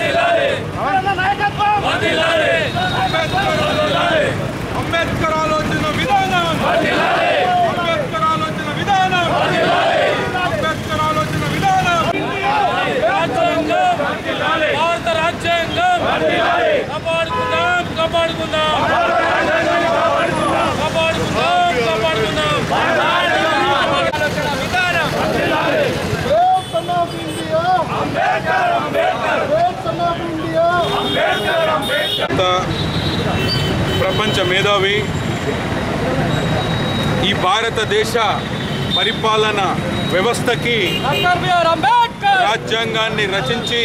అంబేద్కర్ ఆలోచన విధానం అంబేద్కర్ ఆలోచన విధానం అంబేద్కర్ ఆలోచన విధానం రాజ్యాంగం భారత రాజ్యాంగం కాపాడుకుందాం కాపాడుకుందాం కాపాడుకుందాం కాపాడుకుందాం భారత ప్రపంచ మేధావి ఈ భారతదేశ పరిపాలన వ్యవస్థకి డాక్టర్ బిఆర్ అంబేద్కర్ రాజ్యాంగాన్ని రచించి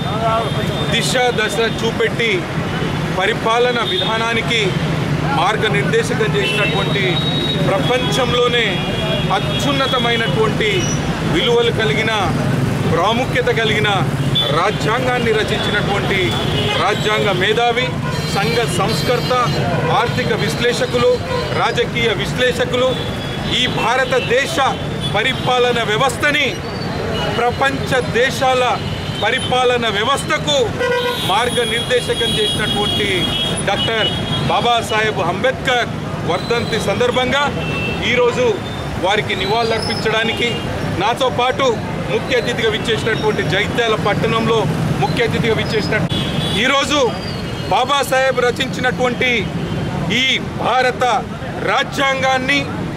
దిశ దశ చూపెట్టి పరిపాలన విధానానికి మార్గనిర్దేశకం చేసినటువంటి ప్రపంచంలోనే అత్యున్నతమైనటువంటి విలువలు కలిగిన ప్రాముఖ్యత కలిగిన రాజ్యాంగాన్ని రచించినటువంటి రాజ్యాంగ మేధావి సంఘ సంస్కర్త ఆర్థిక విశ్లేషకులు రాజకీయ విశ్లేషకులు ఈ భారతదేశ పరిపాలన వ్యవస్థని ప్రపంచ దేశాల పరిపాలన వ్యవస్థకు మార్గనిర్దేశకం చేసినటువంటి డాక్టర్ బాబాసాహెబ్ అంబేద్కర్ వర్ధంతి సందర్భంగా ఈరోజు వారికి నివాళులర్పించడానికి నాతో పాటు ముఖ్య అతిథిగా విచ్చేసినటువంటి జైత్యాల పట్టణంలో ముఖ్య అతిథిగా విచ్చేసిన ఈరోజు బాబాసాహెబ్ రచించినటువంటి ఈ భారత రాజ్యాంగాన్ని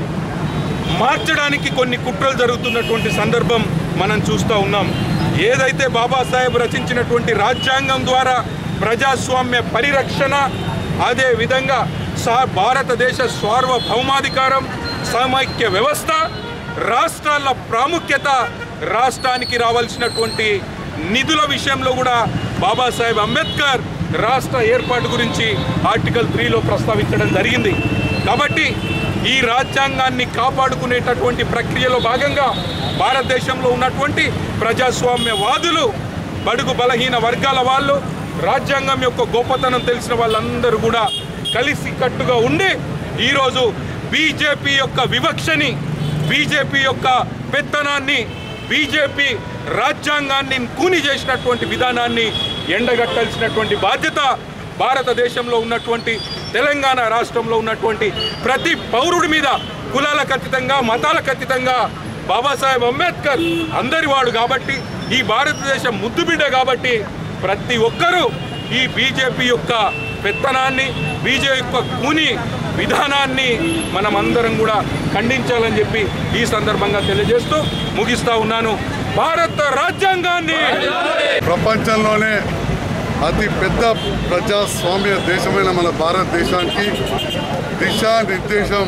మార్చడానికి కొన్ని కుట్రలు జరుగుతున్నటువంటి సందర్భం మనం చూస్తూ ఉన్నాం ఏదైతే బాబాసాహెబ్ రచించినటువంటి రాజ్యాంగం ద్వారా ప్రజాస్వామ్య పరిరక్షణ అదే విధంగా సా భారతదేశ సార్వభౌమాధికారం సమైక్య వ్యవస్థ రాష్ట్రాల ప్రాముఖ్యత రాష్ట్రానికి రావాల్సినటువంటి నిధుల విషయంలో కూడా బాబాసాహెబ్ అంబేద్కర్ రాష్ట్ర ఏర్పాటు గురించి ఆర్టికల్ త్రీలో ప్రస్తావించడం జరిగింది కాబట్టి ఈ రాజ్యాంగాన్ని కాపాడుకునేటటువంటి ప్రక్రియలో భాగంగా భారతదేశంలో ఉన్నటువంటి ప్రజాస్వామ్యవాదులు బడుగు బలహీన వర్గాల వాళ్ళు రాజ్యాంగం యొక్క గొప్పతనం తెలిసిన వాళ్ళందరూ కూడా కలిసి కట్టుగా ఉండి ఈరోజు బీజేపీ యొక్క వివక్షని బీజేపీ యొక్క పెత్తనాన్ని బీజేపీ రాజ్యాంగాన్ని కూని చేసినటువంటి విధానాన్ని ఎండగట్టాల్సినటువంటి బాధ్యత భారతదేశంలో ఉన్నటువంటి తెలంగాణ రాష్ట్రంలో ఉన్నటువంటి ప్రతి పౌరుడి మీద కులాలకు అతీతంగా మతాలకు అతీతంగా బాబాసాహెబ్ అంబేద్కర్ అందరి వాడు కాబట్టి ఈ భారతదేశం ముద్దుబిడ్డ కాబట్టి ప్రతి ఒక్కరూ ఈ బీజేపీ యొక్క పెత్తనాన్ని బీజేపీ యొక్క కూని విధానాన్ని మనం అందరం కూడా ఖండించాలని చెప్పి ఈ సందర్భంగా తెలియజేస్తూ ముగిస్తా ఉన్నాను భారత రాజ్యాంగాన్ని ప్రపంచంలోనే అతి పెద్ద ప్రజాస్వామ్య దేశమైన మన భారతదేశానికి దిశానిర్దేశం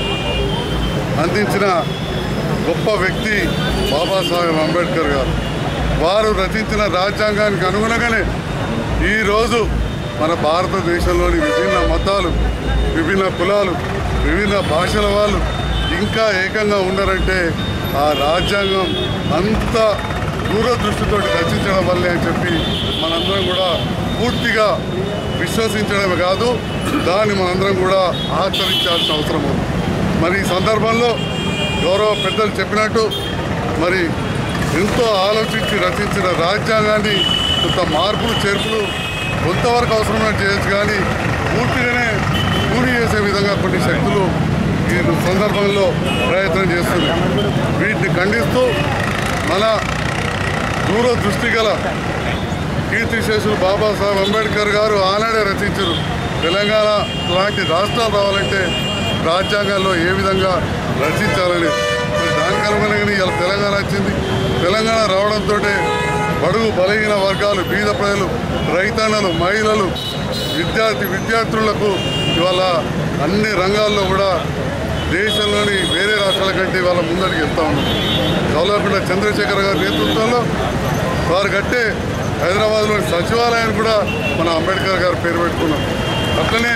అందించిన గొప్ప వ్యక్తి బాబాసాహెబ్ అంబేద్కర్ గారు వారు రచించిన రాజ్యాంగానికి అనుగుణంగానే ఈరోజు మన భారతదేశంలోని విభిన్న మతాలు విభిన్న కులాలు విభిన్న భాషల వాళ్ళు ఇంకా ఏకంగా ఉన్నారంటే ఆ రాజ్యాంగం అంత దూరదృష్టితో రచించడం వల్లే అని చెప్పి మనందరం కూడా పూర్తిగా విశ్వసించడమే కాదు దాన్ని మనందరం కూడా ఆచరించాల్సిన అవసరం ఉంది మరి ఈ సందర్భంలో గౌరవ పెద్దలు చెప్పినట్టు మరి ఎంతో ఆలోచించి రచించిన రాజ్యాంగాన్ని కొంత మార్పులు చేర్పులు కొంతవరకు అవసరమైన చేయొచ్చు కానీ పూర్తిగానే పూర్తి చేసే విధంగా కొన్ని శక్తులు ఈ సందర్భంలో ప్రయత్నం చేస్తుంది వీటిని ఖండిస్తూ మన దూరదృష్టి గల కీర్తిశేషులు బాబాసాహెబ్ అంబేద్కర్ గారు ఆనాడే రచించారు తెలంగాణ లాంటి రాష్ట్రాలు రావాలంటే రాజ్యాంగాల్లో ఏ విధంగా రచించాలని మరి దానికి అనుగుణంగానే ఇవాళ తెలంగాణ వచ్చింది తెలంగాణ రావడంతో బడుగు బలహీన వర్గాలు బీద ప్రజలు రైతన్నలు మహిళలు విద్యార్థి విద్యార్థులకు ఇవాళ అన్ని రంగాల్లో కూడా దేశంలోని వేరే రాష్ట్రాల కంటే ఇవాళ ముందడికి వెళ్తా ఉన్నాం గౌలకుండ చంద్రశేఖర్ గారి నేతృత్వంలో వారు కట్టే హైదరాబాద్లోని సచివాలయాన్ని కూడా మన అంబేద్కర్ గారు పేరు పెట్టుకున్నాం అట్లనే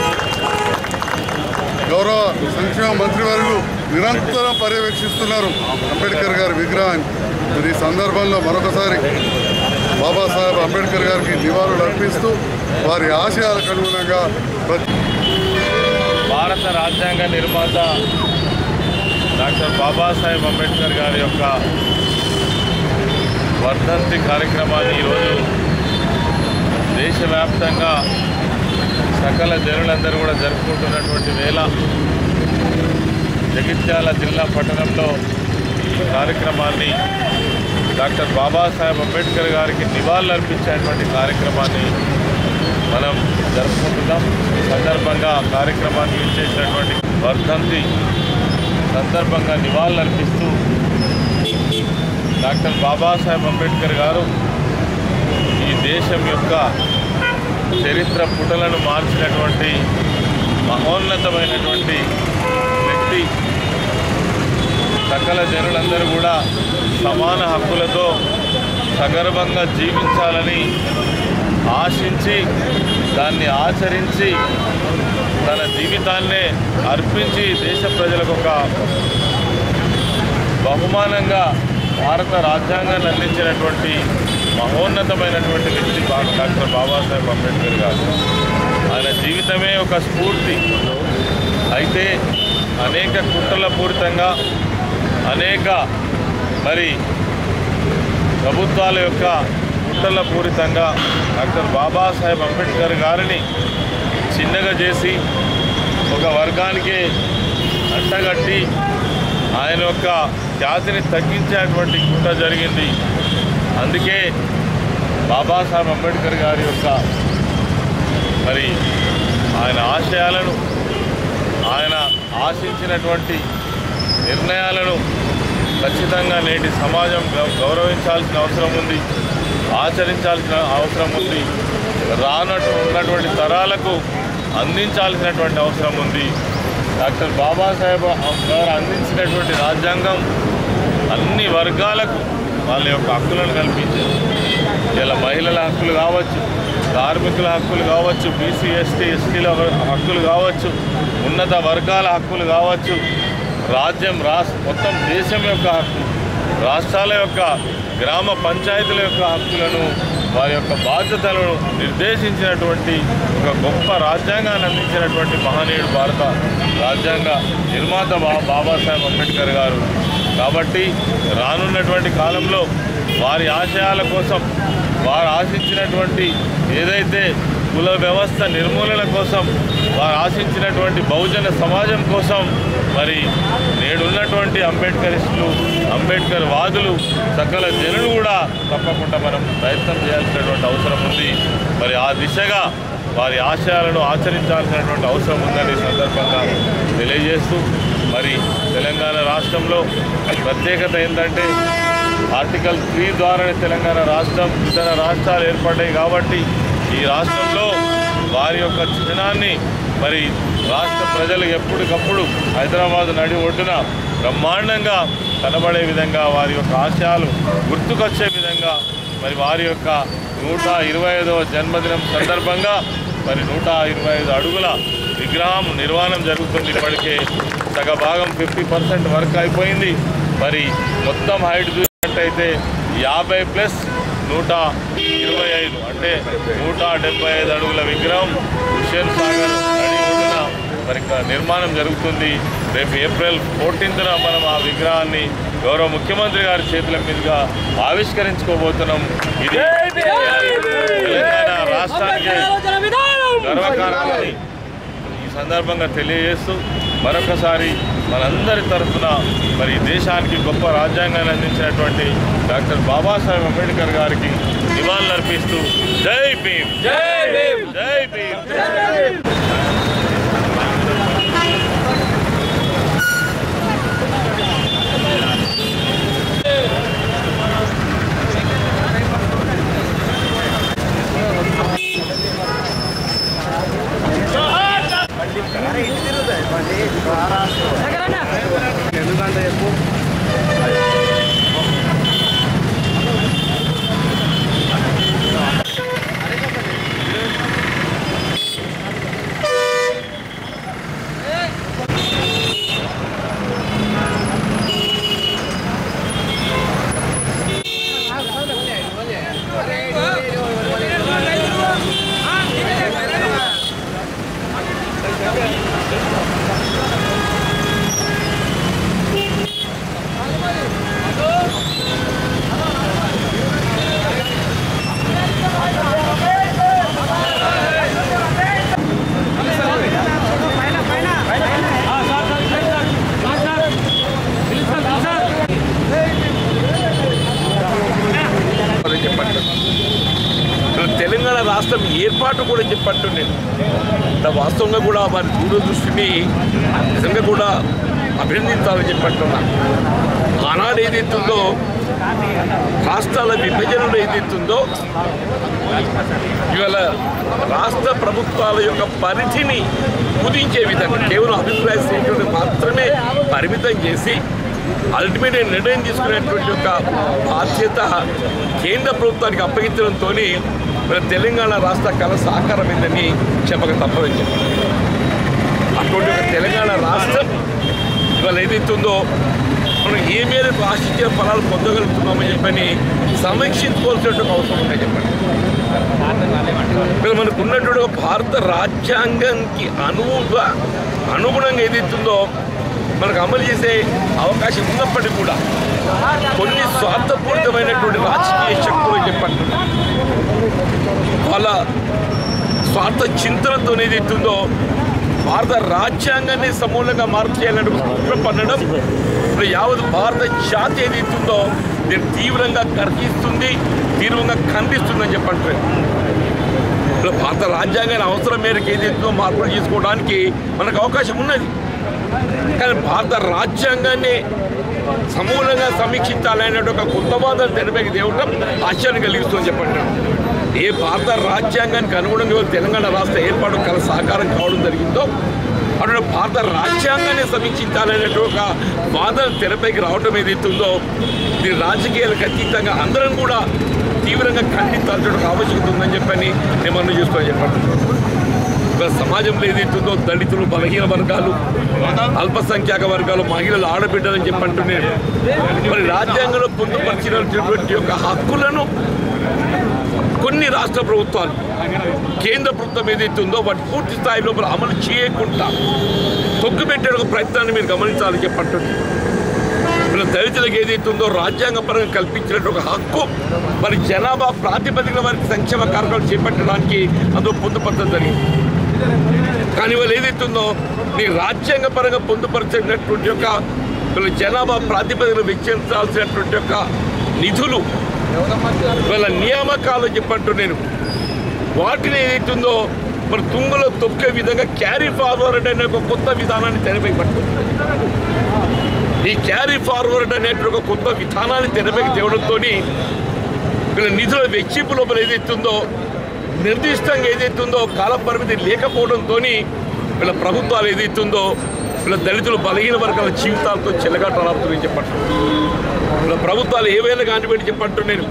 గౌరవ సంక్షేమ మంత్రివర్యులు నిరంతరం పర్యవేక్షిస్తున్నారు అంబేద్కర్ గారి విగ్రహాన్ని మరి ఈ సందర్భంలో మరొకసారి బాబాసాహెబ్ అంబేద్కర్ గారికి నివాళులు అర్పిస్తూ వారి ఆశయాలకు అనుగుణంగా ప్రతి భారత రాజ్యాంగ నిర్మాత డాక్టర్ బాబాసాహెబ్ అంబేద్కర్ గారి యొక్క వర్ధంతి కార్యక్రమాన్ని ఈరోజు దేశవ్యాప్తంగా సకల జనులందరూ కూడా జరుపుకుంటున్నటువంటి వేళ జగిత్యాల జిల్లా పట్టణంలో ఈ కార్యక్రమాన్ని డాక్టర్ బాబాసాహెబ్ అంబేద్కర్ గారికి నివాళులు అర్పించేటువంటి కార్యక్రమాన్ని మనం జరుపుకుంటున్నాం ఈ సందర్భంగా కార్యక్రమాన్ని ఇచ్చేసినటువంటి వర్ధంతి సందర్భంగా నివాళులు అర్పిస్తూ డాక్టర్ బాబాసాహెబ్ అంబేద్కర్ గారు ఈ దేశం యొక్క చరిత్ర పుటలను మార్చినటువంటి మహోన్నతమైనటువంటి వ్యక్తి సకల జనులందరూ కూడా సమాన హక్కులతో సగర్వంగా జీవించాలని ఆశించి దాన్ని ఆచరించి తన జీవితాన్నే అర్పించి దేశ ప్రజలకు ఒక బహుమానంగా భారత రాజ్యాంగాన్ని అందించినటువంటి మహోన్నతమైనటువంటి వ్యక్తి బా- డాక్టర్ బాబాసాహెబ్ అంబేద్కర్ గారు ఆయన జీవితమే ఒక స్ఫూర్తి అయితే అనేక కుట్రల పూరితంగా అనేక మరి ప్రభుత్వాల యొక్క కుట్రల పూరితంగా డాక్టర్ బాబాసాహెబ్ అంబేద్కర్ గారిని చిన్నగా చేసి ఒక వర్గానికి అంటగట్టి ఆయన యొక్క ఖ్యాతిని తగ్గించేటువంటి కుట్ర జరిగింది అందుకే బాబాసాహెబ్ అంబేద్కర్ గారి యొక్క మరి ఆయన ఆశయాలను ఆయన ఆశించినటువంటి నిర్ణయాలను ఖచ్చితంగా నేటి సమాజం గౌ- గౌరవించాల్సిన అవసరం ఉంది ఆచరించాల్సిన అవసరం ఉంది రానట్టు ఉన్నటువంటి తరాలకు అందించాల్సినటువంటి అవసరం ఉంది డాక్టర్ బాబాసాహెబ్ గారు అందించినటువంటి రాజ్యాంగం అన్ని వర్గాలకు వాళ్ళ యొక్క హక్కులను కల్పించింది ఇలా మహిళల హక్కులు కావచ్చు కార్మికుల హక్కులు కావచ్చు బీసీ ఎస్టీ ఎస్టీల హక్కులు కావచ్చు ఉన్నత వర్గాల హక్కులు కావచ్చు రాజ్యం రాష్ట్ర మొత్తం దేశం యొక్క హక్కు రాష్ట్రాల యొక్క గ్రామ పంచాయతీల యొక్క హక్కులను వారి యొక్క బాధ్యతలను నిర్దేశించినటువంటి ఒక గొప్ప రాజ్యాంగాన్ని అందించినటువంటి మహనీయుడు భారత రాజ్యాంగ నిర్మాత బా బాబాసాహెబ్ అంబేద్కర్ గారు కాబట్టి రానున్నటువంటి కాలంలో వారి ఆశయాల కోసం వారు ఆశించినటువంటి ఏదైతే కుల వ్యవస్థ నిర్మూలన కోసం వారు ఆశించినటువంటి బహుజన సమాజం కోసం మరి నేడున్నటువంటి అంబేద్కరిస్టులు అంబేద్కర్ వాదులు సకల జనులు కూడా తప్పకుండా మనం ప్రయత్నం చేయాల్సినటువంటి అవసరం ఉంది మరి ఆ దిశగా వారి ఆశయాలను ఆచరించాల్సినటువంటి అవసరం ఉందని ఈ సందర్భంగా తెలియజేస్తూ మరి తెలంగాణ రాష్ట్రంలో ప్రత్యేకత ఏంటంటే ఆర్టికల్ త్రీ ద్వారానే తెలంగాణ రాష్ట్రం ఇతర రాష్ట్రాలు ఏర్పడ్డాయి కాబట్టి ఈ రాష్ట్రంలో వారి యొక్క చిహ్నాన్ని మరి రాష్ట్ర ప్రజలు ఎప్పటికప్పుడు హైదరాబాద్ నడి ఒడ్డున బ్రహ్మాండంగా కనబడే విధంగా వారి యొక్క ఆశయాలు గుర్తుకొచ్చే విధంగా మరి వారి యొక్క నూట ఇరవై ఐదవ జన్మదినం సందర్భంగా మరి నూట ఇరవై ఐదు అడుగుల విగ్రహం నిర్మాణం జరుగుతుంది ఇప్పటికే సగ భాగం ఫిఫ్టీ పర్సెంట్ వర్క్ అయిపోయింది మరి మొత్తం హైట్ చూసినట్టయితే యాభై ప్లస్ నూట ఇరవై ఐదు అంటే నూట డెబ్బై ఐదు అడుగుల విగ్రహం హుషేన్ సాగర్ నడి ఒడ్డున మరి ఇక్కడ నిర్మాణం జరుగుతుంది రేపు ఏప్రిల్ ఫోర్టీన్త్న మనం ఆ విగ్రహాన్ని గౌరవ ముఖ్యమంత్రి గారి చేతుల మీదుగా ఆవిష్కరించుకోబోతున్నాం ఇది తెలంగాణ రాష్ట్రానికి గర్వకారణమని ఈ సందర్భంగా తెలియజేస్తూ మరొకసారి మనందరి తరఫున మరి దేశానికి గొప్ప రాజ్యాంగాన్ని అందించినటువంటి డాక్టర్ బాబాసాహెబ్ అంబేద్కర్ గారికి నివాళులర్పిస్తూ జై భీమ్ జై భీమ్ జై భీమ్ రాష్ట్రం ఏర్పాటు కూడా చెప్పట్టు నేను అంటే వాస్తవంగా కూడా వారి దూరదృష్టిని నిజంగా కూడా అభినందించాలని చెప్పట్టున్నా ఆనాడు ఏదైతుందో రాష్ట్రాల విభజనలో ఏదైతుందో ఇవాళ రాష్ట్ర ప్రభుత్వాల యొక్క పరిధిని కుదించే విధంగా కేవలం అభిప్రాయ సేకరణ మాత్రమే పరిమితం చేసి అల్టిమేట్ నిర్ణయం తీసుకునేటువంటి యొక్క బాధ్యత కేంద్ర ప్రభుత్వానికి అప్పగించడంతో తెలంగాణ రాష్ట్ర కళ సాకారమైందని చెప్పక తప్పదని చెప్పారు అటువంటి ఒక తెలంగాణ రాష్ట్రం ఇవాళ ఏదైతుందో మనం ఏ మేరకు ఆశించిన ఫలాలు పొందగలుగుతున్నామని చెప్పని సమీక్షించుకోవాల్సిన అవసరం ఉందని చెప్పండి ఇక్కడ మనకు ఉన్నటువంటి ఒక భారత రాజ్యాంగానికి అనువుగా అనుగుణంగా ఏదైతుందో మనకు అమలు చేసే అవకాశం ఉన్నప్పటికీ కూడా కొన్ని స్వార్థపూరితమైనటువంటి రాజకీయ శక్తులు చెప్పండి వాళ్ళ స్వార్థ చింతనతో ఏదైతుందో భారత రాజ్యాంగాన్ని సమూలంగా మార్పు చేయాలని కుట్ర పన్నడం ఇప్పుడు యావత్ భారత జాతి ఏదైతుందో దీన్ని తీవ్రంగా గర్జిస్తుంది తీవ్రంగా ఖండిస్తుందని చెప్పండి ఇప్పుడు భారత రాజ్యాంగాన్ని అవసరం మేరకు ఏదైతుందో మార్పులు చేసుకోవడానికి మనకు అవకాశం ఉన్నది కానీ భారత రాజ్యాంగాన్ని సమూలంగా సమీక్షించాలనే ఒక కొత్త వాదన తెరపైకి తేవటం ఆశ్చర్యం కలిగిస్తుందని చెప్పండి ఏ భారత రాజ్యాంగానికి అనుగుణంగా తెలంగాణ రాష్ట్ర ఏర్పాటు కల సహకారం కావడం జరిగిందో అటు భారత రాజ్యాంగాన్ని సమీక్షించాలనే ఒక వాదన తెరపైకి రావటం ఏదైతుందో ఇది రాజకీయాలకు అతీతంగా అందరం కూడా తీవ్రంగా ఖండించాల్సిన ఒక ఆవశ్యకత ఉందని చెప్పని నేను మనం చూసుకొని చెప్పండి ఇవాళ సమాజంలో ఏదైతుందో దళితులు బలహీన వర్గాలు అల్పసంఖ్యాక వర్గాలు మహిళలు ఆడబిడ్డలని చెప్పంటూ నేను మరి రాజ్యాంగంలో పొందుపరిచినటువంటి యొక్క హక్కులను కొన్ని రాష్ట్ర ప్రభుత్వాలు కేంద్ర ప్రభుత్వం ఏదైతే ఉందో వాటి పూర్తి స్థాయి లోపల అమలు చేయకుండా తొక్కుపెట్టే ఒక ప్రయత్నాన్ని మీరు గమనించాలని చెప్పంటుంది వీళ్ళ దళితులకు ఏదైతే ఉందో రాజ్యాంగపరంగా కల్పించినట్టు ఒక హక్కు మరి జనాభా ప్రాతిపదికన వారికి సంక్షేమ కార్యక్రమాలు చేపట్టడానికి అందులో పొందుపరచడం జరిగింది కానీ వాళ్ళు ఏదైతే ఉందో నీ రాజ్యాంగపరంగా పొందుపరిచినటువంటి యొక్క వీళ్ళ జనాభా ప్రాతిపదికన వెచ్చించాల్సినటువంటి యొక్క నిధులు వీళ్ళ నియామకాలు చెప్పంటూ నేను వాటిని ఏదైతుందో మరి తుంగలో తొక్కే విధంగా క్యారీ ఫార్వర్డ్ అనే ఒక కొత్త విధానాన్ని తెరపై పట్టుకుంది ఈ క్యారీ ఫార్వర్డ్ అనేటువంటి ఒక కొత్త విధానాన్ని తెరపైకి తేవడంతో వీళ్ళ నిధుల వెచ్చింపు లోపల ఏదైతుందో నిర్దిష్టంగా ఏదైతుందో కాల పరిమితి లేకపోవడంతో వీళ్ళ ప్రభుత్వాలు ఏదైతుందో వీళ్ళ దళితులు బలహీన వర్గాల జీవితాలతో చెలగాటలాడుతున్నాయని చెప్పట్టు వీళ్ళ ప్రభుత్వాలు ఏవైనా కానివ్వండి చెప్పట్టు నేను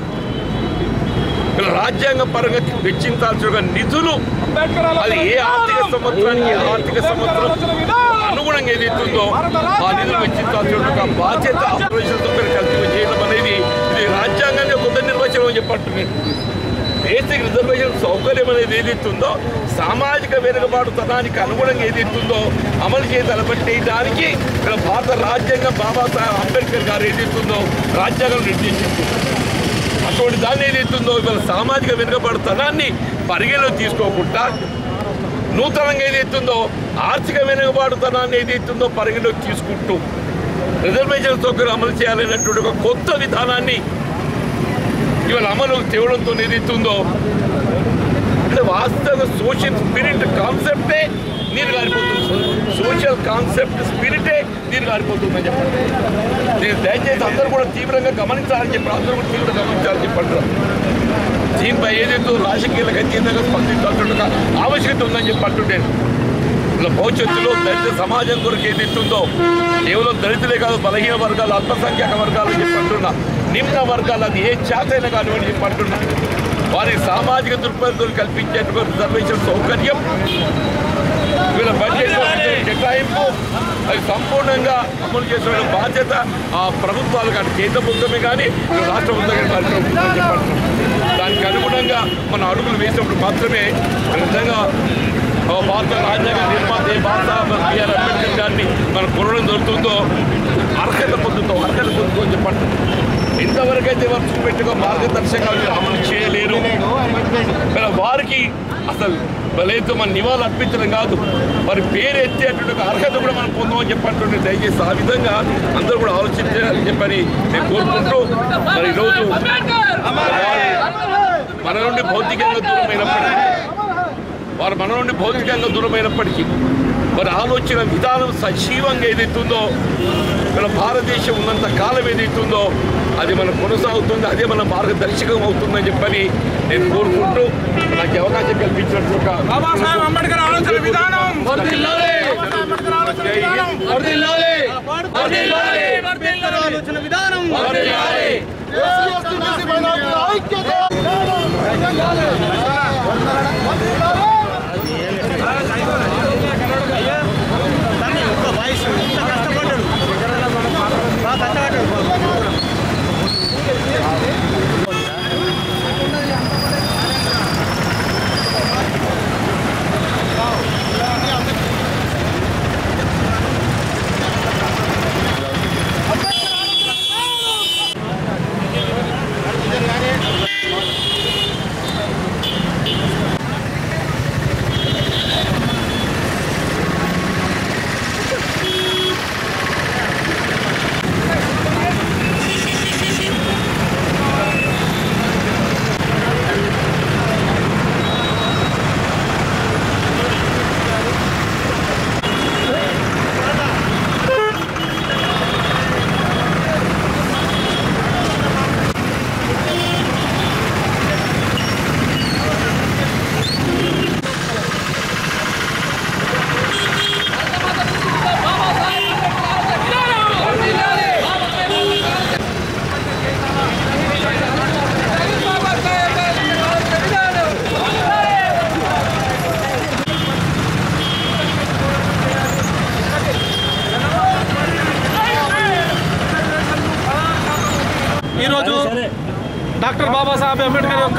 వీళ్ళ రాజ్యాంగ పరంగా వెచ్చించాల్సిన ఒక నిధులు అది ఏ ఆర్థిక సంవత్సరానికి ఏ ఆర్థిక సంవత్సరం అనుగుణంగా ఏదైతుందో ఆ నిధులు వెచ్చించాల్సిన ఒక బాధ్యత ఆపరేషన్తో కలిసి చేయడం అనేది ఇది రాజ్యాంగాన్ని కొత్త నిర్వచనం అని చెప్పట్టు బేసిక్ రిజర్వేషన్ సౌకర్యం అనేది ఏదైతుందో సామాజిక వెనుకబాటుతనానికి అనుగుణంగా ఏదైతుందో అమలు చేయదలబట్టి దానికి ఇక్కడ భారత రాజ్యాంగం బాబాసాహెబ్ అంబేద్కర్ గారు ఏదైతుందో రాజ్యాంగం నిర్దేశించింది అటువంటి దాన్ని ఏదైతుందో ఇవాళ సామాజిక వెనుకబాటుతనాన్ని పరిగణలో తీసుకోకుండా నూతనంగా ఏదైతుందో ఆర్థిక వెనుకబాటుతనాన్ని ఏదైతుందో పరిగణలోకి తీసుకుంటూ రిజర్వేషన్ సౌకర్యం అమలు చేయాలనేటువంటి ఒక కొత్త విధానాన్ని ఇవాళ అమలు తేవడంతో ఏదైతుందో అంటే వాస్తవ సోషల్ స్పిరిట్ కాన్సెప్టే నీరు గారిపోతుంది సోషల్ కాన్సెప్ట్ స్పిరిటే నీరు గారిపోతుందని చెప్పండి దీన్ని దయచేసి అందరూ కూడా తీవ్రంగా గమనించాలని చెప్పి అందరూ కూడా తీవ్రంగా గమనించాలని చెప్పండి దీనిపై ఏదైతే రాజకీయాలకు అతీతంగా స్పందించాల్సిన ఆవశ్యకత ఉందని చెప్పి అంటుంటే ఇలా భవిష్యత్తులో దళిత సమాజం కొరకు ఏదైతుందో కేవలం దళితులే కాదు బలహీన వర్గాలు అల్పసంఖ్యాక వర్గాలు అని చెప్పి అంటున్నా నిమ్న వర్గాలు అది ఏ జాతైనా కానివ్వండి చెప్పి అంటున్నా వారి సామాజిక దృక్పథంతో కల్పించేటువంటి రిజర్వేషన్ సౌకర్యం వీళ్ళ బడ్జెట్ కేటాయింపు అది సంపూర్ణంగా అమలు చేసిన బాధ్యత ఆ ప్రభుత్వాలు కానీ కేంద్ర ప్రభుత్వమే కానీ ఇటు రాష్ట్ర ప్రభుత్వం కానీ వారి ప్రభుత్వం చెప్పండి దానికి అనుగుణంగా మన అడుగులు వేసినప్పుడు మాత్రమే నిజంగా ఆ భారత రాజ్యాంగ నిర్మాత ఏ భారత బిఆర్ అంబేద్కర్ గారిని మనం కొనడం దొరుకుతుందో అర్హత పొందుతాం అర్హత పొందుతాం చెప్పండి ఇంతవరకు అయితే వారు చూపెట్టుగా మార్గదర్శకాలు అమలు చేయలేరు మరి వారికి అసలు బలైతే మన నివాళులు అర్పించడం కాదు మరి పేరు ఎత్తేటువంటి ఒక అర్హత కూడా మనం పొందామని చెప్పంటుండే దయచేసి ఆ విధంగా అందరూ కూడా ఆలోచించాలని చెప్పని నేను కోరుకుంటూ మరి ఈరోజు వారి మన నుండి భౌతికంగా దూరమైనప్పటికీ వారు మన నుండి భౌతికంగా దూరమైనప్పటికీ వారి ఆలోచన విధానం సజీవంగా ఏదైతుందో మన భారతదేశం ఉన్నంత కాలం ఏదైతుందో అది మనం కొనసాగుతుంది అదే మన మార్గదర్శకం అవుతుందని చెప్పని నేను కోరుకుంటూ నాకు ఈ అవకాశం కల్పించినట్టు ఒక బాబాసాహెబ్ అంబేద్కర్ ఆలోచన విధానం వర్ధిల్లాలి. జై హింద్. ఆలోచన విధానం ఈరోజు డాక్టర్ బాబాసాహెబ్ అంబేద్కర్ యొక్క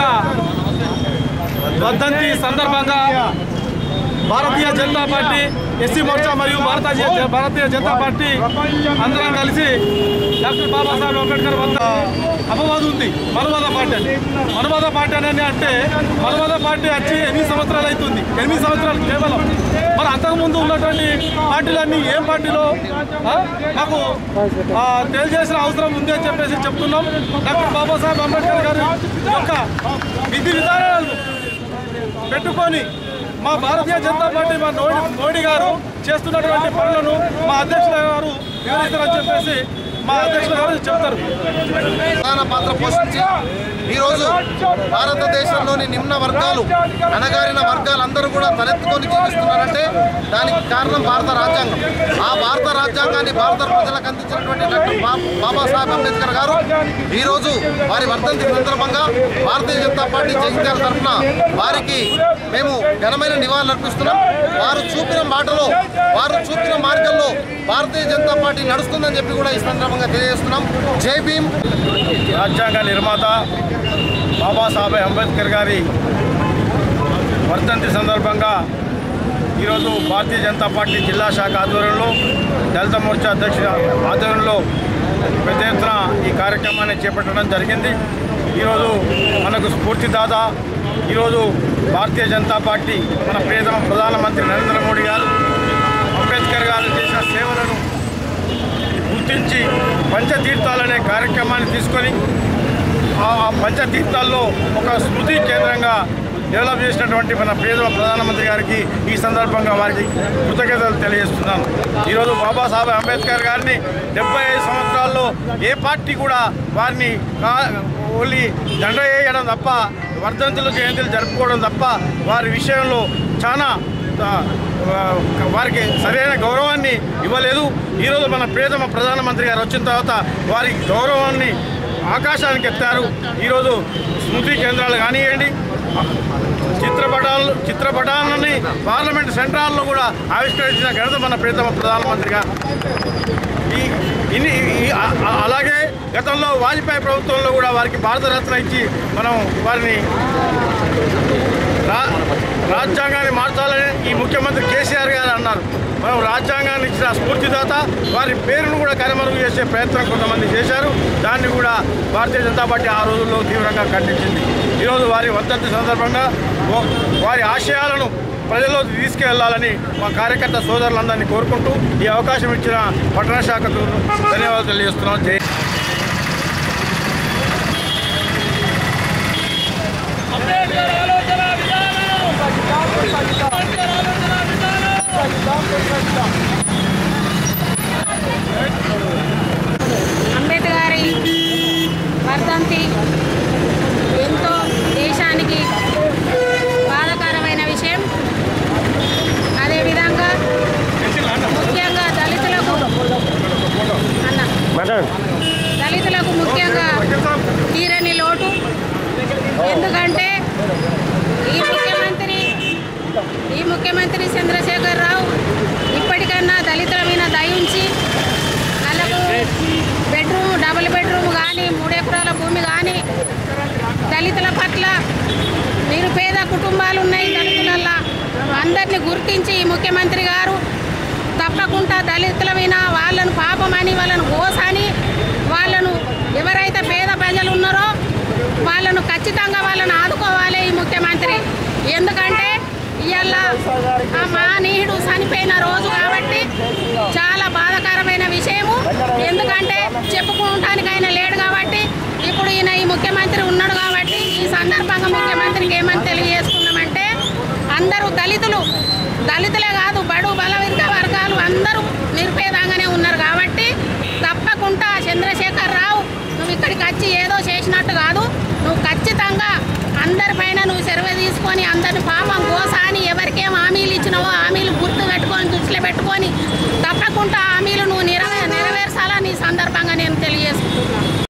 వర్ధంతి సందర్భంగా భారతీయ జనతా పార్టీ ఎస్సీ మోర్చా మరియు భారతీయ భారతీయ జనతా పార్టీ అందరం కలిసి డాక్టర్ బాబాసాహెబ్ అంబేద్కర్ వద్ద అపవాదు ఉంది మనువాద పార్టీ అని మనువాద పార్టీ అని అంటే మనువాద పార్టీ వచ్చి ఎనిమిది సంవత్సరాలు అవుతుంది ఎనిమిది సంవత్సరాలు కేవలం మరి అంతకుముందు ఉన్నటువంటి పార్టీలన్నీ ఏం పార్టీలో ఆ, మాకు ఆ, తెలియజేసిన అవసరం ఉంది అని చెప్పేసి చెప్తున్నాం డాక్టర్ బాబాసాహెబ్ అంబేద్కర్ గారి యొక్క విధి విధానాలను పెట్టుకొని మా భారతీయ జనతా పార్టీ మా మోడీ మోడీ గారు చేస్తున్నటువంటి పనులను మా అధ్యక్షుల గారు వివరిస్తారని చెప్పేసి మా అధ్యక్షుల గారు చెప్తారు ప్రధాన పాత్ర పోషించి ఈరోజు భారతదేశంలోని నిమ్న వర్గాలు అణగారిన వర్గాలందరూ కూడా తలెత్తుకొని జీవిస్తున్నారంటే దానికి కారణం భారత రాజ్యాంగం ఆ భారత రాజ్యాంగాన్ని భారత ప్రజలకు అందించినటువంటి డాక్టర్ బా- బాబాసాహెబ్ అంబేద్కర్ గారు ఈరోజు వారి వర్ధంతి సందర్భంగా భారతీయ జనతా పార్టీ జగిత్యాల తరఫున వారికి మేము ఘనమైన నివాళులు అర్పిస్తున్నాం వారు చూపిన బాటలో వారు చూపిన మార్గంలో భారతీయ జనతా పార్టీ నడుస్తుందని చెప్పి కూడా ఈ సందర్భంగా తెలియజేస్తున్నాం జై భీమ్ రాజ్యాంగ నిర్మాత బాబాసాహెబ్ అంబేద్కర్ గారి వర్ధంతి సందర్భంగా ఈరోజు భారతీయ జనతా పార్టీ జిల్లా శాఖ ఆధ్వర్యంలో దళిత మోర్చా అధ్యక్షుల ఆధ్వర్యంలో పెద్ద ఎత్తున ఈ కార్యక్రమాన్ని చేపట్టడం జరిగింది ఈరోజు మనకు స్ఫూర్తిదాత ఈరోజు భారతీయ జనతా పార్టీ మన ప్రియతమ ప్రధానమంత్రి నరేంద్ర మోడీ గారు అంబేద్కర్ గారు చేసిన సేవలను గుర్తించి పంచతీర్థాలనే కార్యక్రమాన్ని తీసుకొని ఆ ఆ పంచతీర్థాల్లో ఒక స్మృతి కేంద్రంగా డెవలప్ చేసినటువంటి మన ప్రియతమ ప్రధానమంత్రి గారికి ఈ సందర్భంగా వారికి కృతజ్ఞతలు తెలియజేస్తున్నాను ఈరోజు బాబాసాహెబ్ అంబేద్కర్ గారిని డెబ్బై ఐదు సంవత్సరాల్లో ఏ పార్టీ కూడా వారిని కా- ఓన్లీ దండ వేయడం తప్ప వర్ధంతులు జయంతులు జరుపుకోవడం తప్ప వారి విషయంలో చాలా ఆ, ఆ, వారికి సరైన గౌరవాన్ని ఇవ్వలేదు ఈరోజు మన ప్రియతమ ప్రధానమంత్రి గారు వచ్చిన తర్వాత వారి గౌరవాన్ని ఆకాశానికి ఎత్తారు ఈరోజు స్మృతి కేంద్రాలు కానివ్వండి చిత్రపటాలు చిత్రపటాలని పార్లమెంట్ సెంట్రాల్లో కూడా ఆవిష్కరించిన ఘనత మన ప్రియతమ ప్రధానమంత్రి గారు ఈ ఇన్ని ఈ- ఆ- ఆ- అలాగే గతంలో వాజ్పేయి ప్రభుత్వంలో కూడా వారికి భారతరత్న ఇచ్చి మనం వారిని రా రాజ్యాంగాన్ని మార్చాలని ఈ ముఖ్యమంత్రి కేసీఆర్ గారు అన్నారు మనం రాజ్యాంగాన్ని ఇచ్చిన స్ఫూర్తిదాత వారి పేరును కూడా కనుమరుగు చేసే ప్రయత్నం కొంతమంది చేశారు దాన్ని కూడా భారతీయ జనతా పార్టీ ఆ రోజుల్లో తీవ్రంగా ఖండించింది ఈరోజు వారి వర్ధంతి సందర్భంగా ఓ- వారి ఆశయాలను ప్రజల్లోకి తీసుకెళ్లాలని మా కార్యకర్త సోదరులందరినీ కోరుకుంటూ ఈ అవకాశం ఇచ్చిన పట్టణ శాఖకు ధన్యవాదాలు తెలియజేస్తున్నాం జై ఎందుకంటే ఈ ముఖ్యమంత్రి ఈ ముఖ్యమంత్రి చంద్రశేఖర్ రావు ఇప్పటికన్నా దళితుల మీద దయ ఉంచి వాళ్ళకు బెడ్రూమ్ డబుల్ బెడ్రూమ్ కానీ మూడు ఎకరాల భూమి కానీ దళితుల పట్ల నిరుపేద కుటుంబాలు ఉన్నాయి దళితులల్లా అందరినీ గుర్తించి ఈ ముఖ్యమంత్రి గారు తప్పకుండా దళితుల మీద వాళ్ళను పాపమని వాళ్ళను గోసని వాళ్ళను ఎవరైతే పేద ప్రజలు ఉన్నారో వాళ్ళను ఖచ్చితంగా వాళ్ళను ఆదుకోవాలి ఈ ముఖ్యమంత్రి ఎందుకంటే ఇవాళ ఆ మహనీయుడు చనిపోయిన రోజు కాబట్టి చాలా బాధాకరమైన విషయము ఎందుకంటే చెప్పుకోవటానికి ఆయన లేడు కాబట్టి ఇప్పుడు ఈయన ఈ ముఖ్యమంత్రి ఉన్నాడు కాబట్టి ఈ సందర్భంగా ముఖ్యమంత్రికి ఏమని తెలియజేసుకున్నామంటే అందరూ దళితులు దళితులే కాదు బడు బలవర్గ వర్గాలు అందరూ నిరుపేదంగానే ఉన్నారు కాబట్టి తప్పకుండా చంద్రశేఖర్ రావు నువ్వు ఇక్కడికి వచ్చి ఏదో చేసినట్టు కాదు నువ్వు ఖచ్చితంగా అందరిపైన నువ్వు సెలవు తీసుకొని అందరిని పాప